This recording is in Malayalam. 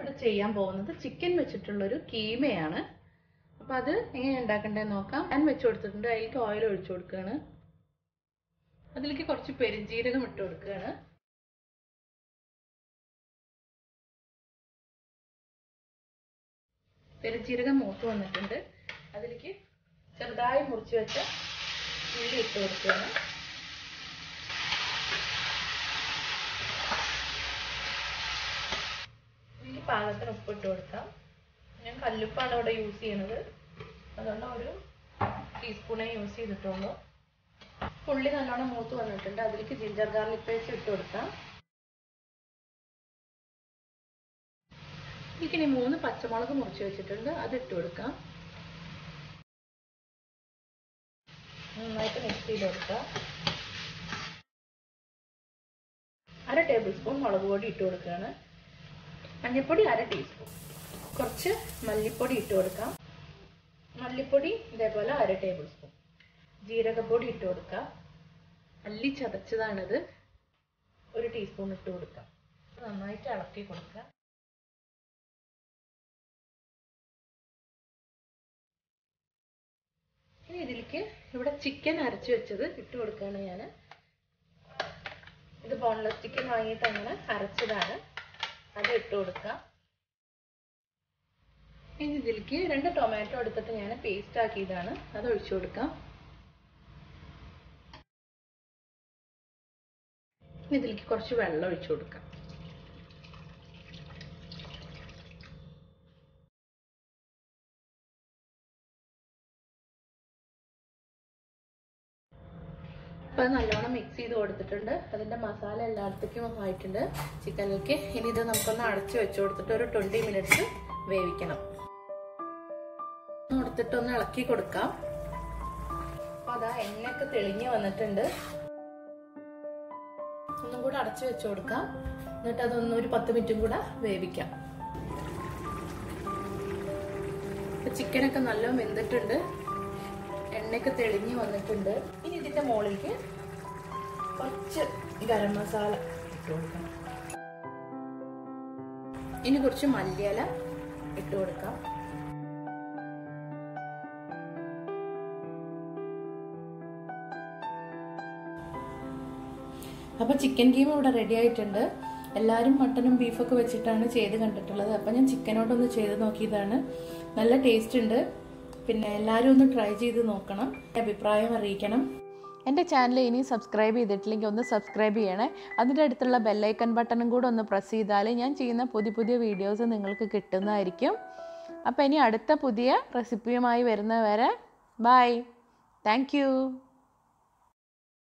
ഇവിടെ ചെയ്യാൻ പോകുന്നത് ചിക്കൻ വെച്ചിട്ടുള്ളൊരു കീമയാണ് അപ്പോൾ അത് എങ്ങനെ ഉണ്ടാക്കണ്ടേന്ന് നോക്കാം ഞാൻ വെച്ച് കൊടുത്തിട്ടുണ്ട് അതിലേക്ക് ഓയിൽ ഒഴിച്ചു കൊടുക്കുകയാണ് അതിലേക്ക് കുറച്ച് പെരിഞ്ജീരകം ഇട്ട് കൊടുക്കുകയാണ് പെരിഞ്ജീരകം മൂത്ത് വന്നിട്ടുണ്ട് അതിലേക്ക് ചെറുതായി മുറിച്ച് വെച്ച ഉള്ളി ഇട്ട് കൊടുക്കുകയാണ് ഈ പാകത്തിന് ഉപ്പിട്ട് കൊടുക്കാം ഞാൻ കല്ലുപ്പാണ് ഇവിടെ യൂസ് ചെയ്യണത് അതുകൊണ്ട് ഒരു ടീസ്പൂണേ യൂസ് ചെയ്തിട്ടുള്ളൂ ഉള്ളി നല്ലോണം മൂത്ത് വന്നിട്ടുണ്ട് അതിലേക്ക് ജിഞ്ചർ ഗാർലിക് പേസ്റ്റ് ഇട്ട് കൊടുക്കാം ഇതിന് മൂന്ന് പച്ചമുളക് മുറിച്ച് വെച്ചിട്ടുണ്ട് അത് ഇട്ട് കൊടുക്കാം നന്നായിട്ട് മിക്സ് ചെയ്ത് കൊടുക്കാം അര ടേബിൾ സ്പൂൺ മുളക് പൊടി ഇട്ട് കൊടുക്കുകയാണ് മഞ്ഞൾപ്പൊടി അര ടീസ്പൂൺ കുറച്ച് മല്ലിപ്പൊടി ഇട്ട് കൊടുക്കാം മല്ലിപ്പൊടി ഇതേപോലെ അര ടേബിൾ സ്പൂൺ ജീരകപ്പൊടി ഇട്ട് കൊടുക്കാം അല്ലി ചതച്ചതാണിത് ഒരു ടീസ്പൂൺ ഇട്ട് കൊടുക്കാം നന്നായിട്ട് ഇളക്കി കൊടുക്കാം ഇനി ഇതിലേക്ക് ഇവിടെ ചിക്കൻ അരച്ചു വെച്ചത് ഇട്ട് കൊടുക്കുകയാണ് ഞാൻ ഇത് ബോൺലെസ് ചിക്കൻ വാങ്ങിയിട്ട് അങ്ങനെ അരച്ചതാണ് അത് ഇട്ട് കൊടുക്കാം ഇനി ഇതിലേക്ക് രണ്ട് ടൊമാറ്റോ എടുത്തിട്ട് ഞാൻ പേസ്റ്റ് ആക്കിയതാണ് അത് ഒഴിച്ചു കൊടുക്കാം ഇനി ഇതിലേക്ക് കുറച്ച് വെള്ളം ഒഴിച്ചു കൊടുക്കാം ഇപ്പം നല്ലോണം മിക്സ് ചെയ്ത് കൊടുത്തിട്ടുണ്ട് അതിൻ്റെ മസാല എല്ലായിടത്തേക്കും ആയിട്ടുണ്ട് ചിക്കനിലേക്ക് ഇനി ഇത് നമുക്കൊന്ന് അടച്ചു വെച്ച് കൊടുത്തിട്ട് ഒരു ട്വൻറ്റി മിനിറ്റ്സ് വേവിക്കണം കൊടുത്തിട്ട് ഒന്ന് ഇളക്കി കൊടുക്കാം അപ്പം അതാ എണ്ണയൊക്കെ തെളിഞ്ഞ് വന്നിട്ടുണ്ട് ഒന്നും കൂടെ അടച്ചു വെച്ച് കൊടുക്കാം എന്നിട്ട് അതൊന്ന് ഒരു പത്ത് മിനിറ്റും കൂടെ വേവിക്കാം ചിക്കനൊക്കെ നല്ല വെന്തിട്ടുണ്ട് എണ്ണയൊക്കെ തെളിഞ്ഞ് വന്നിട്ടുണ്ട് ഇനി ഇതിന്റെ മുകളിലേക്ക് കുറച്ച് ഗരം മസാല ഇട്ട് കൊടുക്കണം ഇനി കുറച്ച് മല്ലിയില ഇട്ട് കൊടുക്കാം അപ്പോൾ ചിക്കൻ കീമ ഇവിടെ റെഡി ആയിട്ടുണ്ട് എല്ലാവരും മട്ടനും ബീഫൊക്കെ വെച്ചിട്ടാണ് ചെയ്ത് കണ്ടിട്ടുള്ളത് അപ്പം ഞാൻ ചിക്കനോടൊന്ന് ചെയ്ത് നോക്കിയതാണ് നല്ല ടേസ്റ്റ് ഉണ്ട് പിന്നെ എല്ലാവരും ഒന്ന് ട്രൈ ചെയ്ത് നോക്കണം അഭിപ്രായം അറിയിക്കണം എൻ്റെ ചാനൽ ഇനി സബ്സ്ക്രൈബ് ചെയ്തിട്ടില്ലെങ്കിൽ ഒന്ന് സബ്സ്ക്രൈബ് ചെയ്യണേ അതിൻ്റെ അടുത്തുള്ള ബെല്ലൈക്കൺ ബട്ടണും കൂടെ ഒന്ന് പ്രസ് ചെയ്താൽ ഞാൻ ചെയ്യുന്ന പുതിയ പുതിയ വീഡിയോസ് നിങ്ങൾക്ക് കിട്ടുന്നതായിരിക്കും അപ്പോൾ ഇനി അടുത്ത പുതിയ റെസിപ്പിയുമായി വരുന്നവരെ ബൈ താങ്ക്